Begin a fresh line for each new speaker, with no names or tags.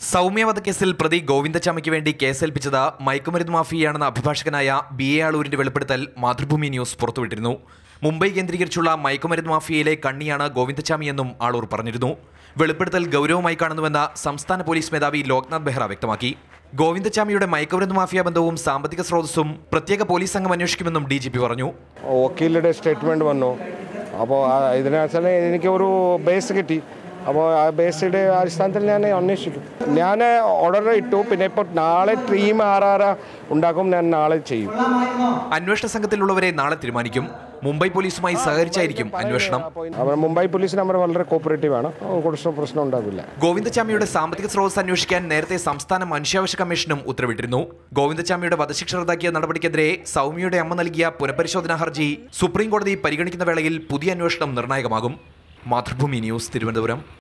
സൗമ്യ വധക്കേസിൽ പ്രതി ഗോവിന്ദച്ചാമിക്ക് വേണ്ടി കേസേൽപ്പിച്ചത് മയക്കുമരുന്ന് മാഫിയയാണെന്ന അഭിഭാഷകനായ ബി എ ആളൂരിന്റെ വെളിപ്പെടുത്തൽ മാതൃഭൂമി ന്യൂസ് പുറത്തുവിട്ടിരുന്നു മുംബൈ കേന്ദ്രീകരിച്ചുള്ള മയക്കുമരുന്ന് മാഫിയയിലെ കണ്ണിയാണ് ഗോവിന്ദച്ചാമി എന്നും ആളൂർ പറഞ്ഞിരുന്നു വെളിപ്പെടുത്തൽ ഗൗരവമായി കാണുന്നുവെന്ന് സംസ്ഥാന പോലീസ് മേധാവി ലോക്നാഥ് ബെഹ്റ വ്യക്തമാക്കി ഗോവിന്ദച്ചാമിയുടെ മയക്കുമരുന്ന് മാഫിയ ബന്ധവും സാമ്പത്തിക സ്രോതസ്സും പ്രത്യേക പോലീസ് സംഘം അന്വേഷിക്കുമെന്നും ഡി പറഞ്ഞു
വക്കീലിൻ്റെ സ്റ്റേറ്റ്മെൻറ്റ് വന്നു അപ്പോൾ ഇതിനകത്ത് എനിക്ക് ഒരു ബേസ് കിട്ടി അപ്പോൾ ആ ബേസിൻ്റെ അടിസ്ഥാനത്തിൽ ഞാൻ അന്വേഷിക്കും ഞാൻ ഓർഡർ ഇട്ടു പിന്നെ ഇപ്പോൾ നാളെ ടീം ആറാറ ഉണ്ടാക്കും ഞാൻ നാളെ ചെയ്യും
അന്വേഷണ സംഘത്തിലുള്ളവരെ നാളെ തീരുമാനിക്കും മുംബൈ പോലീസുമായി സഹകരിച്ചായിരിക്കും അന്വേഷണം
അവർ മുംബൈ പോലീസ് നമ്പർ വളരെ കോപ്പറേറ്റീവ് ആണ് കുറച്ച് പ്രശ്നം ഉണ്ടാകില്ല
ഗോവിന്ദച്ചാമിയുടെ സാമ്പത്തിക സ്രോതസ് അന്വേഷിക്കാൻ നേരത്തെ സംസ്ഥാന മനുഷ്യാവകാശ കമ്മീഷനും ഉത്തരവിട്ടിരുന്നു ഗോവിന്ദച്ചാമിയുടെ വധശിക്ഷ റദ്ദാക്കിയ നടപടിക്കെതിരെ സൗമ്യയുടെ അമ്മ നൽകിയ പുനഃപരിശോധനാ ഹർജി സുപ്രീം കോടതി പരിഗണിക്കുന്ന വേളയിൽ പുതിയ അന്വേഷണം നിർണായകമാകും മാതൃഭൂമി ന്യൂസ് തിരുവനന്തപുരം